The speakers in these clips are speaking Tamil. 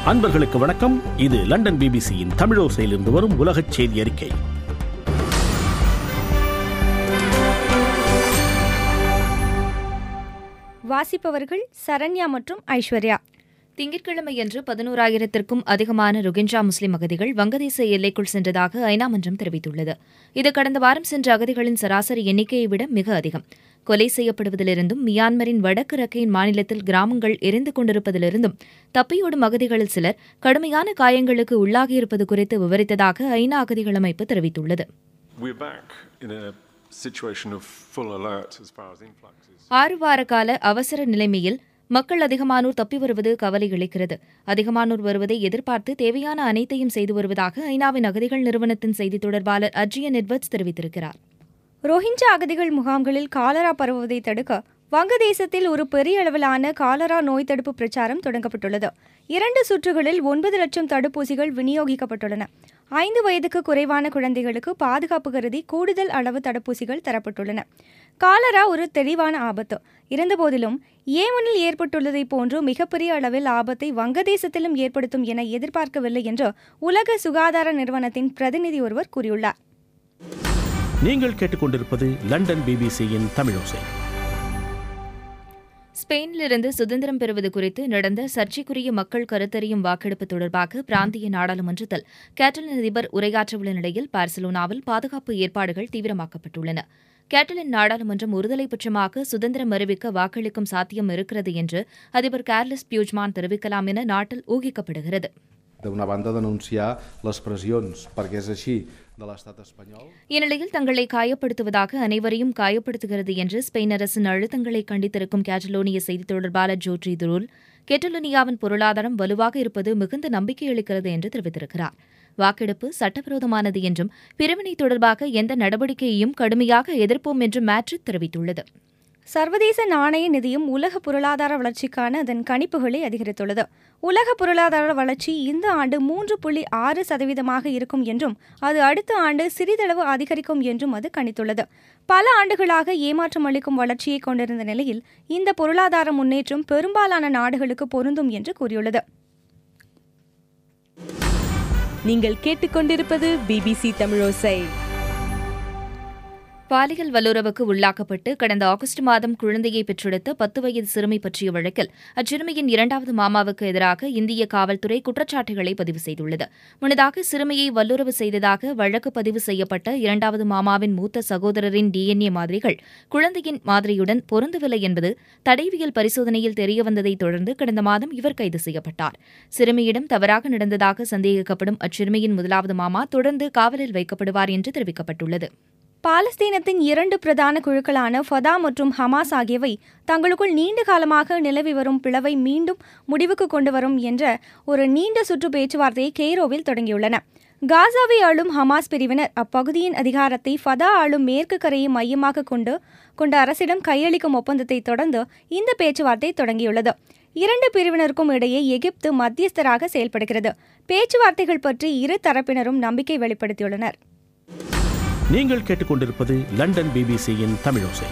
அன்பர்களுக்கு வணக்கம் இது லண்டன் பிபிசியின் தமிழோசையிலிருந்து வரும் உலகச் செய்தி அறிக்கை வாசிப்பவர்கள் சரண்யா மற்றும் ஐஸ்வர்யா திங்கட்கிழமையன்று பதினோராயிரத்திற்கும் அதிகமான ரோஹிஞ்சா முஸ்லிம் அகதிகள் வங்கதேச எல்லைக்குள் சென்றதாக ஐநா மன்றம் தெரிவித்துள்ளது இது கடந்த வாரம் சென்ற அகதிகளின் சராசரி எண்ணிக்கையை விட மிக அதிகம் கொலை செய்யப்படுவதிலிருந்தும் மியான்மரின் வடக்கு ரக்கையின் மாநிலத்தில் கிராமங்கள் எரிந்து கொண்டிருப்பதிலிருந்தும் தப்பியோடும் அகதிகளில் சிலர் கடுமையான காயங்களுக்கு உள்ளாகியிருப்பது குறித்து விவரித்ததாக ஐநா அகதிகள் அமைப்பு தெரிவித்துள்ளது We're back in a situation of full alert as far as influx is. ஆறு வார கால அவசர நிலைமையில் மக்கள் அதிகமானோர் தப்பி வருவது கவலை அளிக்கிறது அதிகமானோர் வருவதை எதிர்பார்த்து தேவையான அனைத்தையும் செய்து வருவதாக ஐநாவின் அகதிகள் நிறுவனத்தின் செய்தித் தொடர்பாளர் அஜியன் எட்வர்ட்ஸ் தெரிவித்திருக்கிறார் ரோஹிஞ்சா அகதிகள் முகாம்களில் காலரா பரவுவதை தடுக்க வங்கதேசத்தில் ஒரு பெரிய அளவிலான காலரா நோய் தடுப்பு பிரச்சாரம் தொடங்கப்பட்டுள்ளது இரண்டு சுற்றுகளில் ஒன்பது லட்சம் தடுப்பூசிகள் விநியோகிக்கப்பட்டுள்ளன ஐந்து வயதுக்கு குறைவான குழந்தைகளுக்கு பாதுகாப்பு கருதி கூடுதல் அளவு தடுப்பூசிகள் தரப்பட்டுள்ளன காலரா ஒரு தெளிவான ஆபத்து இருந்தபோதிலும் ஏமனில் ஏற்பட்டுள்ளதைப் போன்று மிகப்பெரிய அளவில் ஆபத்தை வங்கதேசத்திலும் ஏற்படுத்தும் என எதிர்பார்க்கவில்லை என்று உலக சுகாதார நிறுவனத்தின் பிரதிநிதி ஒருவர் கூறியுள்ளார் நீங்கள் கேட்டுக்கொண்டிருப்பது லண்டன் பிபிசியின் தமிழோசை ஸ்பெயினிலிருந்து சுதந்திரம் பெறுவது குறித்து நடந்த சர்ச்சைக்குரிய மக்கள் கருத்தறியும் வாக்கெடுப்பு தொடர்பாக பிராந்திய நாடாளுமன்றத்தில் கேட்டலின் அதிபர் உரையாற்றவுள்ள நிலையில் பார்சிலோனாவில் பாதுகாப்பு ஏற்பாடுகள் தீவிரமாக்கப்பட்டுள்ளன கேட்டலின் நாடாளுமன்றம் ஒருதலை பட்சமாக சுதந்திரம் அறிவிக்க வாக்களிக்கும் சாத்தியம் இருக்கிறது என்று அதிபர் கார்லஸ் பியூஜ்மான் தெரிவிக்கலாம் என நாட்டில் ஊகிக்கப்படுகிறது d'una banda denunciar les pressions, perquè és així, de l'estat espanyol. இந்நிலையில் தங்களை காயப்படுத்துவதாக அனைவரையும் காயப்படுத்துகிறது என்று ஸ்பெயின் அரசின் அழுத்தங்களை கண்டித்திருக்கும் கேட்டலோனிய செய்தித் தொடர்பாளர் ஜோட்ரி துருல் கெட்டலோனியாவின் பொருளாதாரம் வலுவாக இருப்பது மிகுந்த நம்பிக்கை அளிக்கிறது என்று தெரிவித்திருக்கிறார் வாக்கெடுப்பு சட்டவிரோதமானது என்றும் பிரிவினை தொடர்பாக எந்த நடவடிக்கையையும் கடுமையாக எதிர்ப்போம் என்றும் மேட்ரிட் தெரிவித்துள்ளது சர்வதேச நாணய நிதியம் உலக பொருளாதார வளர்ச்சிக்கான அதன் கணிப்புகளை அதிகரித்துள்ளது உலக பொருளாதார வளர்ச்சி இந்த ஆண்டு மூன்று புள்ளி ஆறு சதவீதமாக இருக்கும் என்றும் அது அடுத்த ஆண்டு சிறிதளவு அதிகரிக்கும் என்றும் அது கணித்துள்ளது பல ஆண்டுகளாக ஏமாற்றம் அளிக்கும் வளர்ச்சியை கொண்டிருந்த நிலையில் இந்த பொருளாதார முன்னேற்றம் பெரும்பாலான நாடுகளுக்கு பொருந்தும் என்று கூறியுள்ளது நீங்கள் கேட்டுக்கொண்டிருப்பது பிபிசி தமிழோசை பாலியல் வல்லுறவுக்கு உள்ளாக்கப்பட்டு கடந்த ஆகஸ்ட் மாதம் குழந்தையை பெற்றெடுத்த பத்து வயது சிறுமி பற்றிய வழக்கில் அச்சிறுமியின் இரண்டாவது மாமாவுக்கு எதிராக இந்திய காவல்துறை குற்றச்சாட்டுகளை பதிவு செய்துள்ளது முன்னதாக சிறுமியை வல்லுறவு செய்ததாக வழக்கு பதிவு செய்யப்பட்ட இரண்டாவது மாமாவின் மூத்த சகோதரரின் டிஎன்ஏ மாதிரிகள் குழந்தையின் மாதிரியுடன் பொருந்தவில்லை என்பது தடைவியல் பரிசோதனையில் தெரியவந்ததைத் தொடர்ந்து கடந்த மாதம் இவர் கைது செய்யப்பட்டார் சிறுமியிடம் தவறாக நடந்ததாக சந்தேகிக்கப்படும் அச்சிறுமியின் முதலாவது மாமா தொடர்ந்து காவலில் வைக்கப்படுவார் என்று தெரிவிக்கப்பட்டுள்ளது பாலஸ்தீனத்தின் இரண்டு பிரதான குழுக்களான ஃபதா மற்றும் ஹமாஸ் ஆகியவை தங்களுக்குள் நீண்ட காலமாக நிலவி வரும் பிளவை மீண்டும் முடிவுக்கு கொண்டு வரும் என்ற ஒரு நீண்ட சுற்று பேச்சுவார்த்தையை கெய்ரோவில் தொடங்கியுள்ளன காசாவை ஆளும் ஹமாஸ் பிரிவினர் அப்பகுதியின் அதிகாரத்தை ஃபதா ஆளும் மேற்கு கரையை மையமாக கொண்டு கொண்ட அரசிடம் கையளிக்கும் ஒப்பந்தத்தை தொடர்ந்து இந்த பேச்சுவார்த்தை தொடங்கியுள்ளது இரண்டு பிரிவினருக்கும் இடையே எகிப்து மத்தியஸ்தராக செயல்படுகிறது பேச்சுவார்த்தைகள் பற்றி இரு தரப்பினரும் நம்பிக்கை வெளிப்படுத்தியுள்ளனர் நீங்கள் கேட்டுக்கொண்டிருப்பது லண்டன் பிபிசியின் தமிழோசை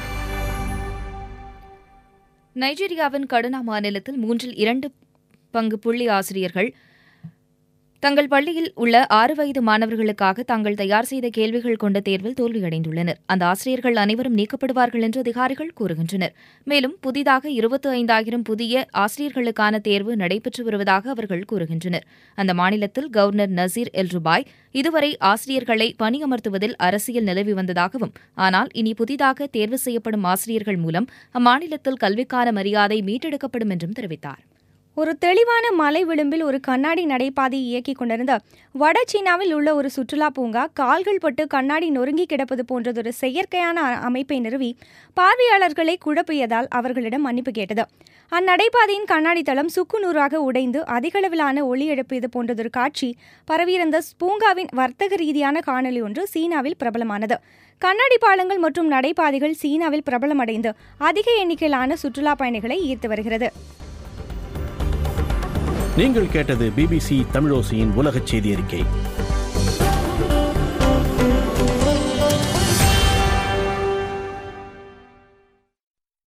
நைஜீரியாவின் கடுனா மாநிலத்தில் மூன்றில் இரண்டு பங்கு புள்ளி ஆசிரியர்கள் தங்கள் பள்ளியில் உள்ள ஆறு வயது மாணவர்களுக்காக தாங்கள் தயார் செய்த கேள்விகள் கொண்ட தேர்வில் தோல்வியடைந்துள்ளனர் அந்த ஆசிரியர்கள் அனைவரும் நீக்கப்படுவார்கள் என்று அதிகாரிகள் கூறுகின்றனர் மேலும் புதிதாக இருபத்தி ஐந்தாயிரம் புதிய ஆசிரியர்களுக்கான தேர்வு நடைபெற்று வருவதாக அவர்கள் கூறுகின்றனர் அந்த மாநிலத்தில் கவர்னர் நசீர் எல் ருபாய் இதுவரை ஆசிரியர்களை பணியமர்த்துவதில் அரசியல் நிலவி வந்ததாகவும் ஆனால் இனி புதிதாக தேர்வு செய்யப்படும் ஆசிரியர்கள் மூலம் அம்மாநிலத்தில் கல்விக்கான மரியாதை மீட்டெடுக்கப்படும் என்றும் தெரிவித்தார் ஒரு தெளிவான மலை விளிம்பில் ஒரு கண்ணாடி நடைபாதையை இயக்கிக் கொண்டிருந்த வட சீனாவில் உள்ள ஒரு சுற்றுலா பூங்கா கால்கள் பட்டு கண்ணாடி நொறுங்கி கிடப்பது போன்றதொரு செயற்கையான அ- அமைப்பை நிறுவி பார்வையாளர்களை குழப்பியதால் அவர்களிடம் மன்னிப்பு கேட்டது அந்நடைபாதையின் கண்ணாடி தளம் சுக்குநூறாக உடைந்து அதிகளவிலான ஒளி எழுப்பியது போன்றதொரு காட்சி பரவியிருந்த பூங்காவின் வர்த்தக ரீதியான காணொலி ஒன்று சீனாவில் பிரபலமானது கண்ணாடி பாலங்கள் மற்றும் நடைபாதைகள் சீனாவில் பிரபலமடைந்து அதிக எண்ணிக்கையிலான சுற்றுலா பயணிகளை ஈர்த்து வருகிறது நீங்கள் கேட்டது பிபிசி தமிழோசையின் உலகச் செய்தி அறிக்கை